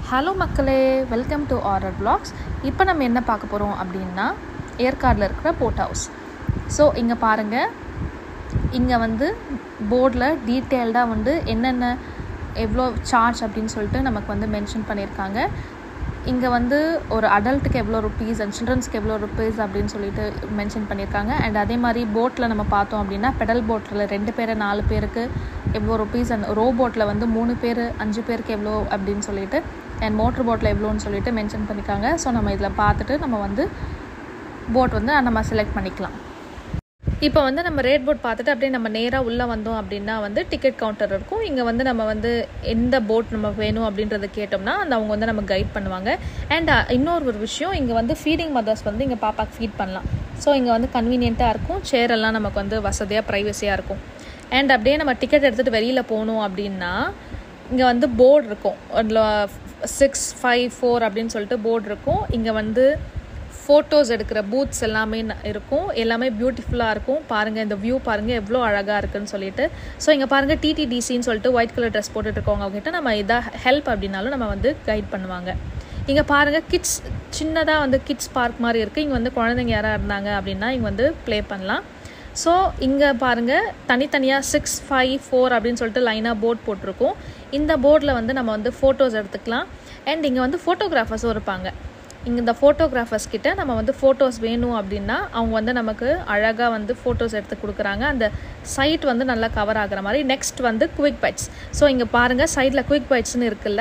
hello மக்களே welcome to order vlogs இப்போ நம்ம என்ன பார்க்க போகிறோம் அப்படின்னா ஏற்காடில் இருக்கிற போட் ஹவுஸ் ஸோ இங்கே பாருங்கள் இங்கே வந்து போர்டில் டீட்டெயில்டாக வந்து என்னென்ன எவ்வளோ சார்ஜ் அப்படின்னு சொல்லிட்டு நமக்கு வந்து மென்ஷன் பண்ணியிருக்காங்க இங்கே வந்து ஒரு அடல்ட்டுக்கு எவ்வளோ ருப்பீஸ் அண்ட் சில்ட்ரன்ஸ்க்கு எவ்வளோ ருப்பீஸ் அப்படின்னு சொல்லிட்டு மென்ஷன் பண்ணியிருக்காங்க அண்ட் அதே மாதிரி போட்டில் நம்ம பார்த்தோம் அப்படின்னா பெடல் போட்டில் ரெண்டு பேர் நாலு பேருக்கு எவ்வளோ ருப்பீஸ் அண்ட் ரோ போட்டில் வந்து மூணு பேர் அஞ்சு பேருக்கு எவ்வளோ அப்படின்னு சொல்லிட்டு அண்ட் மோட்ரு போட்டில் எவ்வளோன்னு சொல்லிட்டு மென்ஷன் பண்ணியிருக்காங்க ஸோ நம்ம இதில் பார்த்துட்டு நம்ம வந்து போட் வந்து நம்ம செலக்ட் பண்ணிக்கலாம் இப்போ வந்து நம்ம ரேட் போர்ட் பார்த்துட்டு அப்படியே நம்ம நேராக உள்ளே வந்தோம் அப்படின்னா வந்து டிக்கெட் கவுண்டர் இருக்கும் இங்கே வந்து நம்ம வந்து எந்த போட் நம்ம வேணும் அப்படின்றத கேட்டோம்னா அந்த அவங்க வந்து நம்ம கைட் பண்ணுவாங்க அண்ட் இன்னொரு ஒரு விஷயம் இங்கே வந்து ஃபீடிங் மதர்ஸ் வந்து இங்கே பாப்பாக்கு ஃபீட் பண்ணலாம் ஸோ இங்கே வந்து கன்வீனியண்ட்டாக இருக்கும் சேர் எல்லாம் நமக்கு வந்து வசதியாக ப்ரைவசியாக இருக்கும் அண்ட் அப்படியே நம்ம டிக்கெட் எடுத்துகிட்டு வெளியில் போகணும் அப்படின்னா இங்கே வந்து போர்டு இருக்கும் அதில் சிக்ஸ் ஃபைவ் ஃபோர் அப்படின்னு சொல்லிட்டு போர்டு இருக்கும் இங்கே வந்து ஃபோட்டோஸ் எடுக்கிற பூத்ஸ் எல்லாமே ந- இருக்கும் எல்லாமே பியூட்டிஃபுல்லாக இருக்கும் பாருங்கள் இந்த வியூ பாருங்கள் எவ்வளோ அழகாக இருக்குன்னு சொல்லிட்டு ஸோ இங்கே பாருங்கள் டிடிடிசின்னு சொல்லிட்டு ஒயிட் கலர் ட்ரெஸ் போட்டுட்டு இருக்கவங்க அவங்ககிட்ட நம்ம இதாக ஹெல்ப் அப்படின்னாலும் நம்ம வந்து கைட் பண்ணுவாங்க இங்கே பாருங்கள் கிட்ஸ் சின்னதாக வந்து கிட்ஸ் பார்க் மாதிரி இருக்குது இங்கே வந்து குழந்தைங்க யாராக இருந்தாங்க அப்படின்னா இங்கே வந்து ப்ளே பண்ணலாம் ஸோ இங்கே பாருங்கள் தனித்தனியாக சிக்ஸ் ஃபைவ் ஃபோர் அப்படின்னு சொல்லிட்டு லைனாக போர்ட் போட்டிருக்கோம் இந்த போர்டில் வந்து நம்ம வந்து ஃபோட்டோஸ் எடுத்துக்கலாம் அண்ட் இங்கே வந்து ஃபோட்டோகிராஃபர்ஸும் இருப்பாங்க இங்கே இந்த ஃபோட்டோகிராஃபர்ஸ் கிட்ட நம்ம வந்து ஃபோட்டோஸ் வேணும் அப்படின்னா அவங்க வந்து நமக்கு அழகாக வந்து ஃபோட்டோஸ் எடுத்து கொடுக்குறாங்க அந்த சைட் வந்து நல்லா கவர் ஆகுற மாதிரி நெக்ஸ்ட் வந்து குவிக் பைட்ஸ் ஸோ இங்கே பாருங்கள் சைடில் குவிக் பைட்ஸ்னு இருக்குல்ல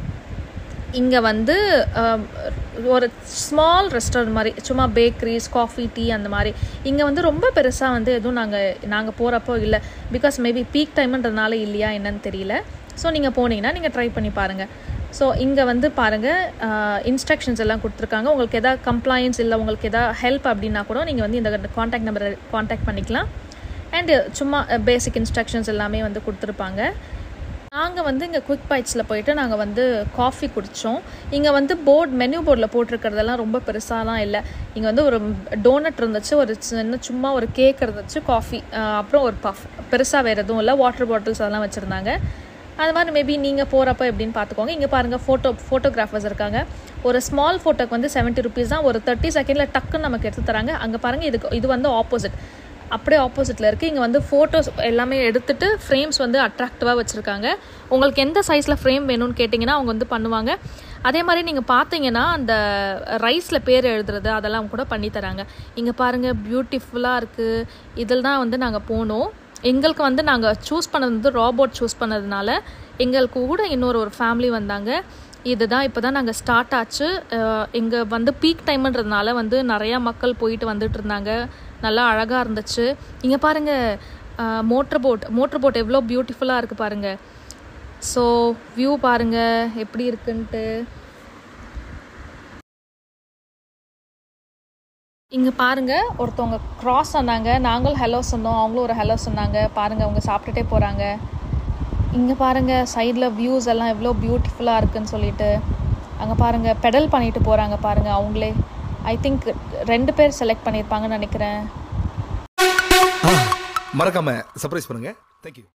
இங்கே வந்து ஆம், ஒரு ஸ்மால் ரெஸ்டாரண்ட் மாதிரி சும்மா பேக்கரிஸ் காஃபி டீ அந்த மாதிரி இங்கே வந்து ரொம்ப பெருசாக வந்து எதுவும் நாங்கள் நாங்கள் போகிறப்போ இல்லை பிகாஸ் மேபி பீக் டைம்ன்றதுனால இல்லையா என்னன்னு தெரியல ஸோ நீங்கள் போனீங்கன்னா நீங்கள் ட்ரை பண்ணி பாருங்கள் ஸோ இங்கே வந்து பாருங்கள் இன்ஸ்ட்ரக்ஷன்ஸ் எல்லாம் கொடுத்துருக்காங்க உங்களுக்கு எதாவது கம்ப்ளைண்ட்ஸ் இல்லை உங்களுக்கு எதாவது ஹெல்ப் அப்படின்னா கூட நீங்கள் வந்து இந்த காண்டாக்ட் நம்பரை காண்டாக்ட் பண்ணிக்கலாம் அண்டு சும்மா பேசிக் இன்ஸ்ட்ரக்ஷன்ஸ் எல்லாமே வந்து கொடுத்துருப்பாங்க நாங்கள் வந்து இங்கே குவிக் பைட்ஸில் போயிட்டு நாங்கள் வந்து காஃபி குடித்தோம் இங்கே வந்து போர்ட் மெனு போர்டில் போட்டிருக்கிறதெல்லாம் ரொம்ப பெருசாலாம் இல்லை இங்கே வந்து ஒரு டோனட் இருந்துச்சு ஒரு சின்ன சும்மா ஒரு கேக் இருந்துச்சு காஃபி அப்புறம் ஒரு பஃப் பெருசாக வேறு எதுவும் இல்லை வாட்டர் பாட்டில்ஸ் அதெல்லாம் வச்சுருந்தாங்க அது மாதிரி மேபி நீங்கள் போகிறப்ப எப்படின்னு பார்த்துக்கோங்க இங்கே பாருங்கள் ஃபோட்டோ ஃபோட்டோகிராஃபர்ஸ் இருக்காங்க ஒரு ஸ்மால் ஃபோட்டோக்கு வந்து செவன்ட்டி ருபீஸ் தான் ஒரு தேர்ட்டி செகண்டில் டக்குன்னு நமக்கு எடுத்து தராங்க அங்கே பாருங்கள் இதுக்கு இது வந்து ஆப்போசிட் அப்படியே ஆப்போசிட்டில் இருக்குது இங்கே வந்து ஃபோட்டோஸ் எல்லாமே எடுத்துட்டு ஃப்ரேம்ஸ் வந்து அட்ராக்டிவாக வச்சுருக்காங்க உங்களுக்கு எந்த சைஸில் ஃப்ரேம் வேணும்னு கேட்டிங்கன்னா அவங்க வந்து பண்ணுவாங்க அதே மாதிரி நீங்கள் பார்த்தீங்கன்னா அந்த ரைஸில் பேர் எழுதுறது அதெல்லாம் கூட பண்ணி தராங்க இங்கே பாருங்கள் பியூட்டிஃபுல்லாக இருக்குது இதில் தான் வந்து நாங்கள் போனோம் எங்களுக்கு வந்து நாங்கள் சூஸ் பண்ணது வந்து ராபோட் சூஸ் பண்ணதுனால எங்களுக்கு கூட இன்னொரு ஒரு ஃபேமிலி வந்தாங்க இதுதான் இப்போ தான் நாங்கள் ஸ்டார்ட் ஆச்சு இங்கே வந்து பீக் டைம்ன்றதுனால வந்து நிறையா மக்கள் போயிட்டு வந்துட்டு இருந்தாங்க நல்லா அழகாக இருந்துச்சு இங்கே பாருங்கள் மோட்டர் போட் மோட்டர் போட் எவ்வளோ பியூட்டிஃபுல்லாக இருக்குது பாருங்கள் ஸோ வியூ பாருங்கள் எப்படி இருக்குன்ட்டு இங்கே பாருங்க ஒருத்தவங்க க்ராஸ் சொன்னாங்க நாங்களும் ஹலோ சொன்னோம் அவங்களும் ஒரு ஹலோ சொன்னாங்க பாருங்க அவங்க சாப்பிட்டுட்டே போகிறாங்க இங்கே பாருங்க சைடில் வியூஸ் எல்லாம் எவ்வளோ பியூட்டிஃபுல்லாக இருக்குன்னு சொல்லிட்டு அங்கே பாருங்க பெடல் பண்ணிட்டு போகிறாங்க பாருங்க அவங்களே ஐ திங்க் ரெண்டு பேர் செலக்ட் பண்ணியிருப்பாங்கன்னு நினைக்கிறேன் மறக்காம சர்ப்ரைஸ் பண்ணுங்க தேங்க்யூ